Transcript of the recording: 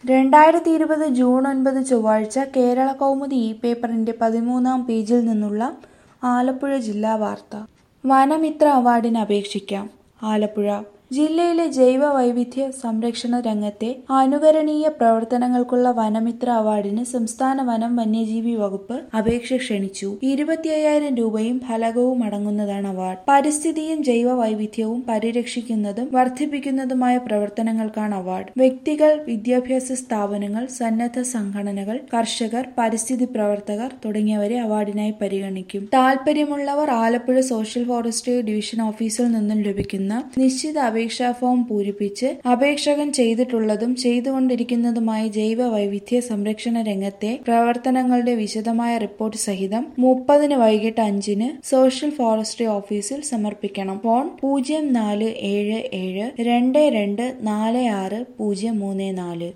രണ്ടായിരത്തി ഇരുപത് ജൂൺ ഒൻപത് ചൊവ്വാഴ്ച കേരള കൗമുദി ഈ പേപ്പറിന്റെ പതിമൂന്നാം പേജിൽ നിന്നുള്ള ആലപ്പുഴ ജില്ലാ വാർത്ത വനമിത്ര അവാർഡിന് അപേക്ഷിക്കാം ആലപ്പുഴ ജില്ലയിലെ ജൈവ വൈവിധ്യ സംരക്ഷണ രംഗത്തെ അനുകരണീയ പ്രവർത്തനങ്ങൾക്കുള്ള വനമിത്ര അവാർഡിന് സംസ്ഥാന വനം വന്യജീവി വകുപ്പ് അപേക്ഷ ക്ഷണിച്ചു ഇരുപത്തി അയ്യായിരം രൂപയും ഫലകവും അടങ്ങുന്നതാണ് അവാർഡ് പരിസ്ഥിതിയും ജൈവ വൈവിധ്യവും പരിരക്ഷിക്കുന്നതും വർദ്ധിപ്പിക്കുന്നതുമായ പ്രവർത്തനങ്ങൾക്കാണ് അവാർഡ് വ്യക്തികൾ വിദ്യാഭ്യാസ സ്ഥാപനങ്ങൾ സന്നദ്ധ സംഘടനകൾ കർഷകർ പരിസ്ഥിതി പ്രവർത്തകർ തുടങ്ങിയവരെ അവാർഡിനായി പരിഗണിക്കും താൽപര്യമുള്ളവർ ആലപ്പുഴ സോഷ്യൽ ഫോറസ്ട്രി ഡിവിഷൻ ഓഫീസിൽ നിന്നും ലഭിക്കുന്ന നിശ്ചിത അപേക്ഷാ ഫോം പൂരിപ്പിച്ച് അപേക്ഷകൻ ചെയ്തിട്ടുള്ളതും ചെയ്തുകൊണ്ടിരിക്കുന്നതുമായ ജൈവ വൈവിധ്യ സംരക്ഷണ രംഗത്തെ പ്രവർത്തനങ്ങളുടെ വിശദമായ റിപ്പോർട്ട് സഹിതം മുപ്പതിന് വൈകിട്ട് അഞ്ചിന് സോഷ്യൽ ഫോറസ്ട്രി ഓഫീസിൽ സമർപ്പിക്കണം ഫോൺ പൂജ്യം നാല് ഏഴ് ഏഴ് രണ്ട് രണ്ട് നാല് ആറ് പൂജ്യം മൂന്ന് നാല്